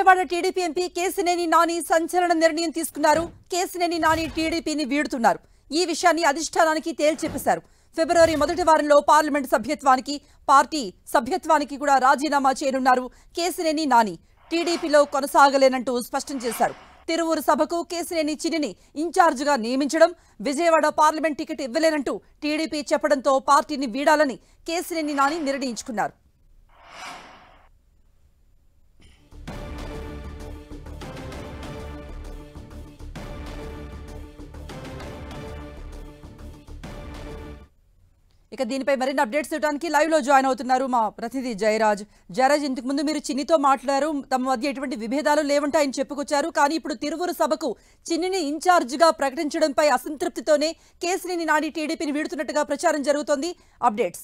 Vijayawada TDP MP Kesineni Nani సంచలన నిర్ణయం తీసుకున్నారు కేసినేని నాని టీడీపీని వీడుతున్నారు ఈ విషయాన్ని అధిష్టానానికి తేల్చెప్పేశారు ఫిబ్రవరి మొదటి వారంలో పార్లమెంట్ సభ్యత్వానికి పార్టీ సభ్యత్వానికి కూడా రాజీనామా చేయనున్నారు కేసినేని నాని టీడీపీలో కొనసాగలేనంటూ స్పష్టం చేశారు తిరువూరు సభకు కేసినేని చిన్నిని ఇన్ఛార్జిగా నియమించడం విజయవాడ పార్లమెంట్ టికెట్ ఇవ్వలేనంటూ టీడీపీ చెప్పడంతో పార్టీని వీడాలని కేసినేని నాని నిర్ణయించుకున్నారు ఇక దీనిపై మరిన్ని అప్డేట్స్ ఇవ్వడానికి లైవ్ లో జాయిన్ అవుతున్నారు మా ప్రతినిధి జయరాజ్ జయరాజ్ ఇంతకు ముందు మీరు చిన్నితో మాట్లాడారు తమ మధ్య ఎటువంటి విభేదాలు లేవంటాయని చెప్పుకొచ్చారు కానీ ఇప్పుడు తిరువురు సభకు చిన్నిని ఇన్ఛార్జ్ గా ప్రకటించడంపై అసంతృప్తితోనే కేసినేని నాని టీడీపీని వీడుతున్నట్టుగా ప్రచారం జరుగుతోంది అప్డేట్స్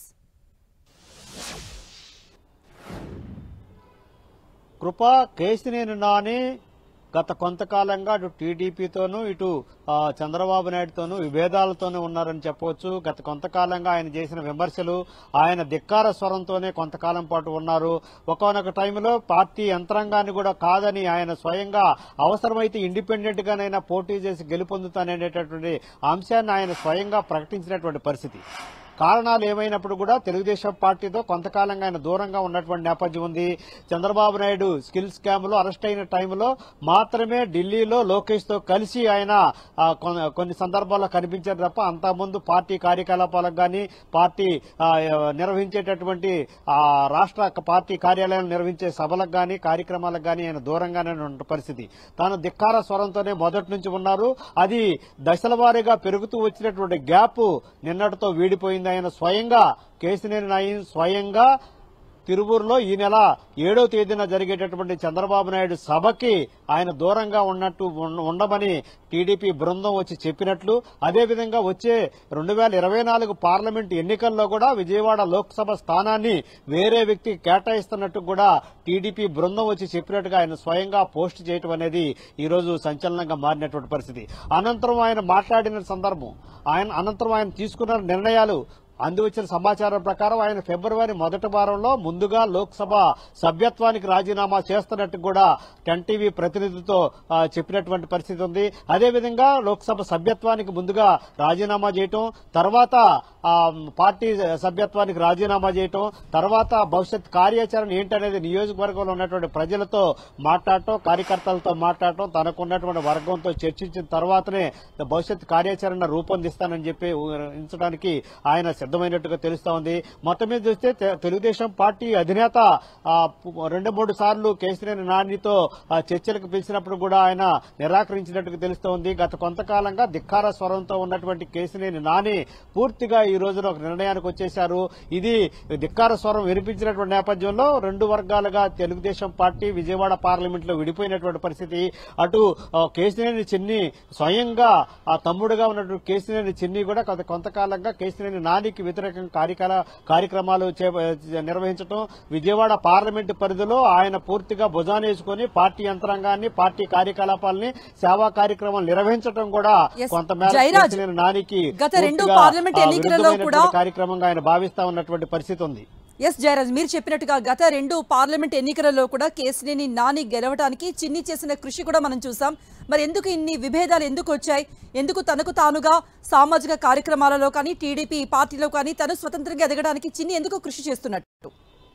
కృప కేసినేని నాని గత కొంతకాలంగా అటు టీడీపీతోనూ ఇటు ఆ, చంద్రబాబు నాయుడుతోనూ విభేదాలతోనే ఉన్నారని చెప్పవచ్చు గత కొంతకాలంగా ఆయన చేసిన విమర్శలు ఆయన ధిక్కార స్వరంతోనే కొంతకాలం పాటు ఉన్నారు ఒకనొక టైంలో పార్టీ యంత్రాంగాన్ని కూడా కాదని ఆయన స్వయంగా అవసరమైతే ఇండిపెండెంట్ గానైనా పోటీ చేసి గెలుపొందుతాననేటటువంటి అంశాన్ని ఆయన స్వయంగా ప్రకటించినటువంటి పరిస్థితి కారణాలు ఏమైనప్పుడు కూడా తెలుగుదేశం పార్టీతో కొంతకాలంగా ఆయన దూరంగా ఉన్నటువంటి నేపథ్యం ఉంది చంద్రబాబు నాయుడు స్కిల్ స్కామ్ లో అరెస్ట్ అయిన టైంలో మాత్రమే ఢిల్లీలో లోకేష్ తో కలిసి ఆయన ఆ, కొన- కొన్ని సందర్భాల్లో కనిపించారు తప్ప అంతకుముందు పార్టీ కార్యకలాపాలకు గాని పార్టీ ఆ, నిర్వహించేటటువంటి ఆ, రాష్ట్ర పార్టీ కార్యాలయాలు నిర్వహించే సభలకు గాని కార్యక్రమాలకు గాని ఆయన దూరంగానే ఉన్న పరిస్థితి తాను ధిక్కార స్వరంతోనే మొదటి నుంచి ఉన్నారు అది దశల వారీగా పెరుగుతూ వచ్చినటువంటి గ్యాప్ నిన్నటితో వీడిపోయింది ఆయన స్వయంగా కేసినేని నాయన్ స్వయంగా తిరువూరులో ఈ నెల ఏడో తేదీన జరిగేటటువంటి చంద్రబాబు నాయుడు సభకి ఆయన దూరంగా ఉన్నట్టు ఉన్న- ఉండమని టీడీపీ బృందం వచ్చి చెప్పినట్లు అదేవిధంగా వచ్చే రెండు వేల ఇరవై నాలుగు పార్లమెంట్ ఎన్నికల్లో కూడా విజయవాడ లోక్సభ స్థానాన్ని వేరే వ్యక్తికి కేటాయిస్తున్నట్టు కూడా టీడీపీ బృందం వచ్చి చెప్పినట్టుగా ఆయన స్వయంగా పోస్ట్ చేయటం అనేది ఈ రోజు సంచలనంగా మారినటువంటి పరిస్థితి అనంతరం ఆయన మాట్లాడిన సందర్భం ఆయన అనంతరం ఆయన తీసుకున్న నిర్ణయాలు అంది వచ్చిన సమాచారం ప్రకారం ఆయన ఫిబ్రవరి మొదటి వారంలో ముందుగా లోక్సభ సభ్యత్వానికి రాజీనామా చేస్తున్నట్టు కూడా టెన్ టీవీ ప్రతినిధితో ఆ, చెప్పినటువంటి పరిస్థితి ఉంది అదేవిధంగా లోక్సభ సభ్యత్వానికి ముందుగా రాజీనామా చేయటం తర్వాత ఆ, పార్టీ సభ్యత్వానికి రాజీనామా చేయటం తర్వాత భవిష్యత్ కార్యాచరణ ఏంటనేది నియోజకవర్గంలో ఉన్నటువంటి ప్రజలతో మాట్లాడటం కార్యకర్తలతో మాట్లాడటం తనకున్నటువంటి వర్గంతో చర్చించిన తర్వాతనే భవిష్యత్ కార్యాచరణ రూపొందిస్తానని చెప్పి ఉంచడానికి ఆయన సిద్దమైనట్టుగా తెలుస్తా ఉంది మొత్తం మీద చూస్తే తె- తెలుగుదేశం పార్టీ అధినేత ఆ, పు- రెండు మూడు సార్లు కేసీఆర్ నానితో ఆ, చర్చలకు పిలిచినప్పుడు కూడా ఆయన నిరాకరించినట్టుగా తెలుస్తోంది గత కొంతకాలంగా ధిక్కార స్వరంతో ఉన్నటువంటి కేసినేని నాని పూర్తిగా ఈ రోజున ఒక నిర్ణయానికి వచ్చేశారు ఇది ధిక్కార స్వరం వినిపించినటువంటి నేపథ్యంలో రెండు వర్గాలుగా తెలుగుదేశం పార్టీ విజయవాడ పార్లమెంట్ లో విడిపోయినటువంటి పరిస్థితి అటు ఆ, కేసినేని చిన్ని స్వయంగా ఆ తమ్ముడుగా ఉన్నటువంటి కేసినేని చిన్ని కూడా కొంత కొంతకాలంగా కేసినేని నానికి వ్యతిరేకంగా కార్యకల కార్యక్రమాలు చే- నిర్వహించడం విజయవాడ పార్లమెంటు పరిధిలో ఆయన పూర్తిగా భుజానేసుకుని పార్టీ యంత్రాంగాన్ని పార్టీ కార్యకలాపాలని సేవా కార్యక్రమాలు నిర్వహించడం కూడా Yes. కొంతమేర జయరాజ్, కేసినేని నానికి గత రెండు పూర్తిగా, పార్లమెంట్ ఆ, ఎన్నికలలో విరుద్ధమైనటువంటి కూడా- కార్యక్రమంగా ఆయన భావిస్తా ఉన్నటువంటి పరిస్థితి ఉంది ఎస్ జయరాజ్ మీరు చెప్పినట్టుగా గత రెండు పార్లమెంట్ ఎన్నికలలో కూడా కేసినేని నాని గెలవడానికి చిన్ని చేసిన కృషి కూడా మనం చూసాం మరి ఎందుకు ఇన్ని విభేదాలు ఎందుకు వచ్చాయి ఎందుకు తనకు తానుగా సామాజిక కార్యక్రమాలలో కానీ టీడీపీ పార్టీలో కానీ తను స్వతంత్రంగా ఎదగడానికి చిన్ని ఎందుకు కృషి చేస్తున్నట్టు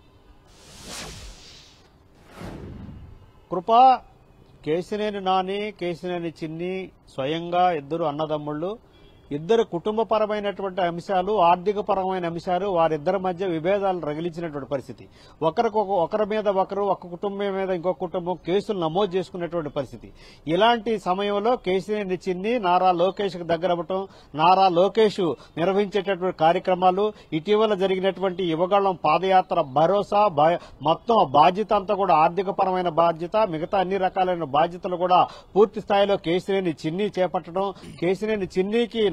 కృప కేసినేని నాని కేసినేని చిన్ని స్వయంగా ఇద్దరు అన్నదమ్ముళ్ళు ఇద్దరు కుటుంబపరమైనటువంటి అంశాలు ఆర్థిక పరమైన అంశాలు వారిద్దరి మధ్య విభేదాలు రగిలించినటువంటి పరిస్థితి ఒకరికి ఒకరి మీద ఒకరు ఒక కుటుంబం మీద ఇంకొక కుటుంబం కేసులు నమోదు చేసుకున్నటువంటి పరిస్థితి ఇలాంటి సమయంలో కేసీఆర్ చిన్ని నారా లోకేష్ కు దగ్గరవ్వటం నారా లోకేష్ నిర్వహించేటటువంటి కార్యక్రమాలు ఇటీవల జరిగినటువంటి యువగళం పాదయాత్ర భరోసా భ- మొత్తం బాధ్యత అంతా కూడా ఆర్థిక పరమైన బాధ్యత మిగతా అన్ని రకాలైన బాధ్యతలు కూడా పూర్తి స్థాయిలో కేసీనేని చిన్ని చేపట్టడం కేసీనేని చిన్నికి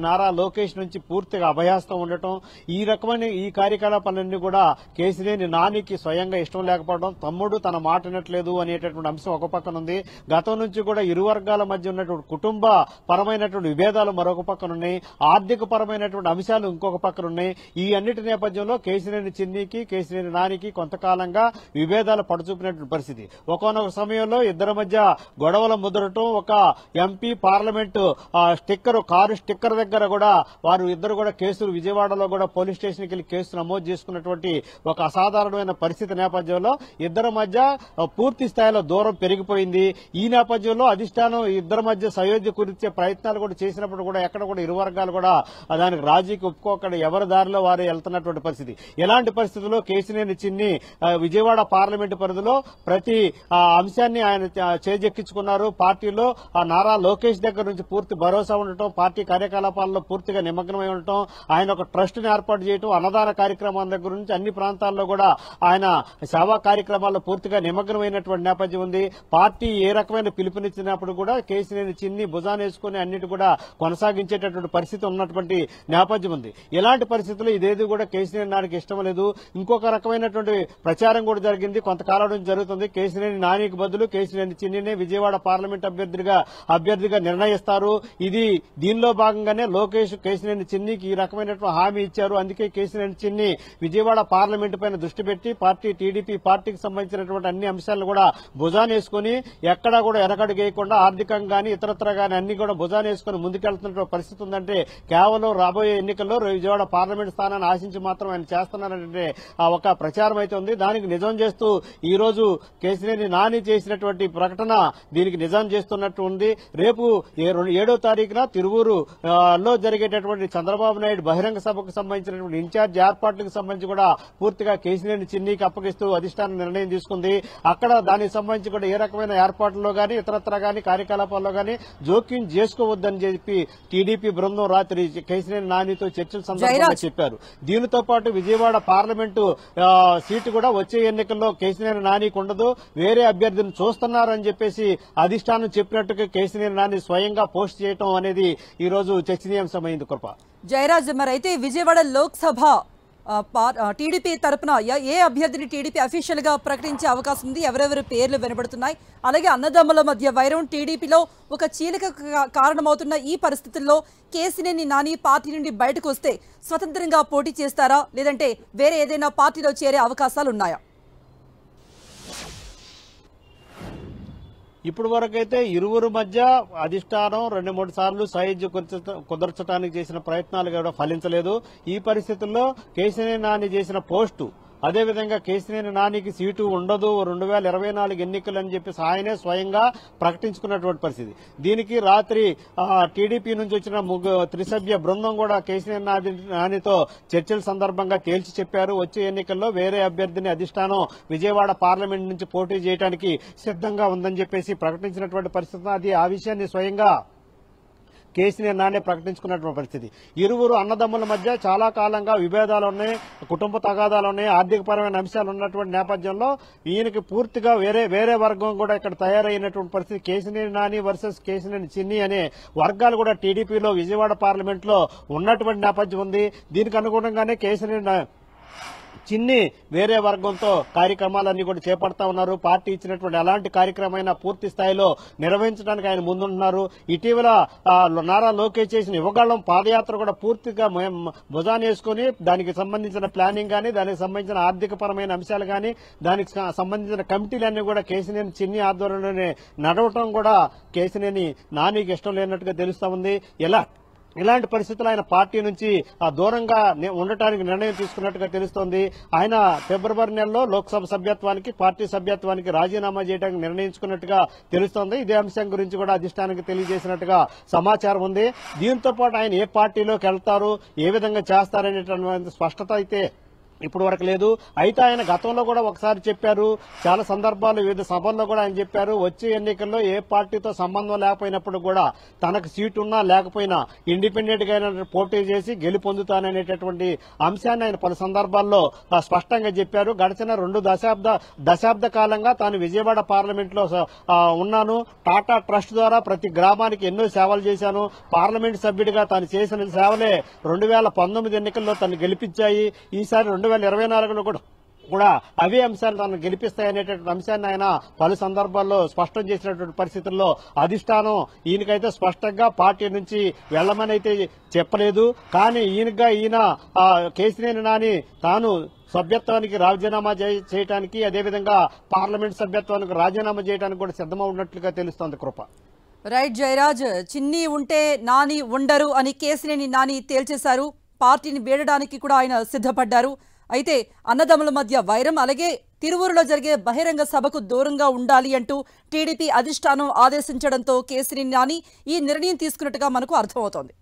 నారా లోకేష్ నుంచి పూర్తిగా అభయాస్తం ఉండటం ఈ రకమైన ఈ కార్యకలాపాలన్నీ కూడా కేసినేని నానికి స్వయంగా ఇష్టం లేకపోవడం తమ్ముడు తన మాట వినట్లేదు అనేటటువంటి అంశం ఒక పక్కన ఉంది గతం నుంచి కూడా ఇరు వర్గాల మధ్య ఉన్నటువంటి కుటుంబ పరమైనటువంటి విభేదాలు మరొక పక్కన ఉన్నాయి ఆర్థిక పరమైనటువంటి అంశాలు ఇంకొక పక్కన ఉన్నాయి ఈ అన్నిటి నేపథ్యంలో కేసినేని చిన్నికి కేసినేని నానికి కొంతకాలంగా విభేదాలు పడుచూపినటువంటి పరిస్థితి ఒకనొక సమయంలో ఇద్దరి మధ్య గొడవల ముదరటం ఒక ఎంపీ పార్లమెంటు ఆ, స్టిక్కర్ కారు స్టిక్కర్ దగ్గర కూడా వారు ఇద్దరు కూడా కేసులు విజయవాడలో కూడా పోలీస్ స్టేషన్కి వెళ్లి కేసు నమోదు చేసుకున్నటువంటి ఒక అసాధారణమైన పరిస్థితి నేపథ్యంలో ఇద్దరి మధ్య ఆ, పూర్తి స్థాయిలో దూరం పెరిగిపోయింది ఈ నేపథ్యంలో అధిష్టానం ఇద్దరి మధ్య సయోధ్య కురిచే ప్రయత్నాలు కూడా చేసినప్పుడు కూడా ఎక్కడ కూడా ఇరు వర్గాలు కూడా ఆ, దానికి రాజీకి ఒప్పుకోకుండా ఎవరి దారిలో వారు వెళ్తున్నటువంటి పరిస్థితి ఎలాంటి పరిస్థితుల్లో కేసినేని చిన్ని ఆ, విజయవాడ పార్లమెంటు పరిధిలో ప్రతి ఆ, అంశాన్ని ఆయన చ- చేజెక్కించుకున్నారు పార్టీలో ఆ నారా లోకేష్ దగ్గర నుంచి పూర్తి భరోసా ఉండటం పార్టీ కార్యకలాపాల్లో పూర్తిగా నిమగ్నమై ఉండటం ఆయన ఒక ట్రస్ట్ ని ఏర్పాటు చేయటం అన్నదాన కార్యక్రమాల దగ్గర నుంచి అన్ని ప్రాంతాల్లో కూడా ఆయన సేవా కార్యక్రమాల్లో పూర్తిగా నిమగ్నమైనటువంటి నేపథ్యం ఉంది పార్టీ ఏ రకమైన పిలుపునిచ్చినప్పుడు కూడా కేసీనేని చిన్ని భుజానేసుకుని అన్నిటి కూడా కొనసాగించేటటువంటి పరిస్థితి ఉన్నటువంటి నేపథ్యం ఉంది ఇలాంటి పరిస్థితుల్లో ఇదేది కూడా కేసీనేని నానికి ఇష్టం లేదు ఇంకొక రకమైనటువంటి ప్రచారం కూడా జరిగింది కొంతకాలం నుంచి జరుగుతుంది కేసీనేని నానికి బదులు కేసీనేని చిన్నినే విజయవాడ పార్లమెంట్ అభ్యర్థిగా అభ్యర్థిగా నిర్ణయిస్తారు ఇది దీనిలో భాగంగానే లోకేష్ కేసీనేని చిన్నికి ఈ రకమైనటువంటి హామీ ఇచ్చారు అందుకే కేసీనేని చిన్ని విజయవాడ పార్లమెంట్ పైన దృష్టి పెట్టి పార్టీ టీడీపీ పార్టీకి సంబంధించినటువంటి అన్ని అంశాలను కూడా భుజానేసుకుని ఎక్కడా కూడా వెనకడుగేయకుండా ఆర్థికంగా గానీ ఇతరత్ర గానీ అన్ని కూడా భుజానేసుకుని ముందుకెళ్తున్న పరిస్థితి ఉందంటే కేవలం రాబోయే ఎన్నికల్లో విజయవాడ పార్లమెంట్ స్థానాన్ని ఆశించి మాత్రం ఆయన చేస్తున్నారంటే ఆ ఒక ప్రచారం అయితే ఉంది దానికి నిజం చేస్తూ ఈ రోజు కేసీనేని నాని చేసినటువంటి ప్రకటన దీనికి నిజం చేస్తున్నట్టు ఉంది రేపు ఏ- రెండు- ఏడో తారీఖున తిరువూరు ఆ, లో జరిగేటటువంటి చంద్రబాబు నాయుడు బహిరంగ సభకు సంబంధించినటువంటి ఇన్ఛార్జ్ ఏర్పాట్లకు సంబంధించి కూడా పూర్తిగా కేసీనేని చిన్నికి అప్పగిస్తూ అధిష్టానం నిర్ణయం తీసుకుంది అక్కడ దానికి సంబంధించి కూడా ఏ రకమైన ఏర్పాట్లలో గానీ ఇతరత్ర గానీ కార్యకలాపాల్లో గానీ జోక్యం చేసుకోవద్దని చెప్పి టీడీపీ బృందం రాత్రి కేసీనేని నానితో చర్చల సందర్భంగా జయరాజ్. చెప్పారు దీనితో పాటు విజయవాడ పార్లమెంటు ఆ, సీటు కూడా వచ్చే ఎన్నికల్లో కేసీనేని నానికి ఉండదు వేరే అభ్యర్థిని చూస్తున్నారని చెప్పేసి అధిష్టానం చెప్పినట్టుగా కేసీనేని నాని స్వయంగా పోస్ట్ చేయటం అనేది ఈ రోజు చర్చనీయాంశమైంది కృప జయరాజ్ మరి అయితే విజయవాడ లోక్సభ ఆ, పా- ఆ, టీడీపీ తరపున య- ఏ అభ్యర్థిని టీడీపీ అఫీషియల్ గా ప్రకటించే అవకాశం ఉంది ఎవరెవరి పేర్లు వినబడుతున్నాయి అలాగే అన్నదమ్ముల మధ్య వైరం టీడీపీలో ఒక చీలిక కా- కారణమవుతున్న ఈ పరిస్థితుల్లో కేసినేని నాని పార్టీ నుండి బయటకు వస్తే స్వతంత్రంగా పోటీ చేస్తారా లేదంటే వేరే ఏదైనా పార్టీలో చేరే అవకాశాలు ఉన్నాయా ఇప్పుడు వరకైతే ఇరువురు మధ్య అధిష్టానం రెండు మూడు సార్లు సాయుధ్య కుదర్చ- కుదర్చడానికి చేసిన ప్రయత్నాలు కూడా ఫలించలేదు ఈ పరిస్థితుల్లో కేసీనేని నాని చేసిన పోస్టు అదేవిధంగా కేసీనేని నానికి సీటు ఉండదు రెండు వేల ఇరవై నాలుగు ఎన్నికలు అని చెప్పేసి ఆయనే స్వయంగా ప్రకటించుకున్నటువంటి పరిస్థితి దీనికి రాత్రి ఆ, టీడీపీ నుంచి వచ్చిన ముగ్గు త్రిసభ్య బృందం కూడా కేసీనేని నాని నానితో చర్చల సందర్భంగా తేల్చి చెప్పారు వచ్చే ఎన్నికల్లో వేరే అభ్యర్థిని అధిష్టానం విజయవాడ పార్లమెంట్ నుంచి పోటీ చేయడానికి సిద్ధంగా ఉందని చెప్పేసి ప్రకటించినటువంటి పరిస్థితి అది ఆ విషయాన్ని స్వయంగా కేసీఆర్ నానే ప్రకటించుకున్నటువంటి పరిస్థితి ఇరువురు అన్నదమ్ముల మధ్య చాలా కాలంగా విభేదాలు ఉన్నాయి కుటుంబ తగాదాలు ఉన్నాయి ఆర్థికపరమైన అంశాలు ఉన్నటువంటి నేపథ్యంలో ఈయనకి పూర్తిగా వేరే వేరే వర్గం కూడా ఇక్కడ తయారైనటువంటి పరిస్థితి కేసినేని నాని వర్సెస్ కేసినేని చిన్ని అనే వర్గాలు కూడా టీడీపీలో విజయవాడ పార్లమెంట్ లో ఉన్నటువంటి నేపథ్యం ఉంది దీనికి అనుగుణంగానే కేసినేని నా- చిన్ని వేరే వర్గంతో కార్యక్రమాలన్నీ కూడా చేపడతా ఉన్నారు పార్టీ ఇచ్చినటువంటి ఎలాంటి కార్యక్రమైనా పూర్తి స్థాయిలో నిర్వహించడానికి ఆయన ముందుంటున్నారు ఇటీవల ఆ, నారా లోకేష్ చేసిన యువగాళం పాదయాత్ర కూడా పూర్తిగా మ- భుజాన్ని వేసుకుని దానికి సంబంధించిన ప్లానింగ్ కానీ దానికి సంబంధించిన ఆర్థిక పరమైన అంశాలు కానీ దానికి స- సంబంధించిన కమిటీలన్నీ కూడా కేసినేని చిన్ని ఆధ్వర్యంలోనే నడవటం కూడా కేసినేని నానికి ఇష్టం లేనట్టుగా తెలుస్తా ఉంది ఎలా ఇలాంటి పరిస్థితులు ఆయన పార్టీ నుంచి ఆ దూరంగా ని- ఉండటానికి నిర్ణయం తీసుకున్నట్టుగా తెలుస్తోంది ఆయన ఫిబ్రవరి నెలలో లోక్సభ సభ్యత్వానికి పార్టీ సభ్యత్వానికి రాజీనామా చేయడానికి నిర్ణయించుకున్నట్టుగా తెలుస్తోంది ఇదే అంశం గురించి కూడా అధిష్టానానికి తెలియజేసినట్టుగా సమాచారం ఉంది దీంతో పాటు ఆయన ఏ పార్టీలోకి వెళ్తారు ఏ విధంగా చేస్తారనేటువంటి స్పష్టత అయితే ఇప్పుడు వరకు లేదు అయితే ఆయన గతంలో కూడా ఒకసారి చెప్పారు చాలా సందర్భాలు వివిధ సభల్లో కూడా ఆయన చెప్పారు వచ్చే ఎన్నికల్లో ఏ పార్టీతో సంబంధం లేకపోయినప్పుడు కూడా తనకు సీటు ఉన్నా లేకపోయినా ఇండిపెండెంట్ గా ఆయన పోటీ చేసి గెలి పొందుతాననేటటువంటి అంశాన్ని ఆయన పలు సందర్భాల్లో ఆ, స్పష్టంగా చెప్పారు గడిచిన రెండు దశాబ్ద దశాబ్ద కాలంగా తాను విజయవాడ పార్లమెంట్ లో ఆ, ఉన్నాను టాటా ట్రస్ట్ ద్వారా ప్రతి గ్రామానికి ఎన్నో సేవలు చేశాను పార్లమెంట్ సభ్యుడిగా తాను చేసిన సేవలే రెండు వేల పంతొమ్మిది ఎన్నికల్లో తను గెలిపించాయి ఈసారి రెండు వేల ఇరవై నాలుగులో కూడా కూడా అవే అంశాలు తనను గెలిపిస్తాయనేటటువంటి అంశాన్ని ఆయన పలు సందర్భాల్లో స్పష్టం చేసినటువంటి పరిస్థితుల్లో అధిష్టానం ఈయనకైతే స్పష్టంగా పార్టీ నుంచి వెళ్లమని అయితే చెప్పలేదు కానీ ఈయనగా ఈయన ఆ, కేసినేని నాని తాను సభ్యత్వానికి రాజీనామా చేయ- చేయటానికి అదేవిధంగా పార్లమెంట్ సభ్యత్వానికి రాజీనామా చేయడానికి కూడా సిద్ధమా ఉన్నట్లుగా తెలుస్తోంది కృప రైట్ జయరాజ్ చిన్ని ఉంటే నాని ఉండరు అని కేసినేని నాని తేల్చేశారు పార్టీని వీడడానికి కూడా ఆయన సిద్ధపడ్డారు అయితే అన్నదమ్ముల మధ్య వైరం అలాగే తిరువూరులో జరిగే బహిరంగ సభకు దూరంగా ఉండాలి అంటూ టీడీపీ అధిష్టానం ఆదేశించడంతో కేసినేని నాని ఈ నిర్ణయం తీసుకున్నట్టుగా మనకు అర్థమవుతోంది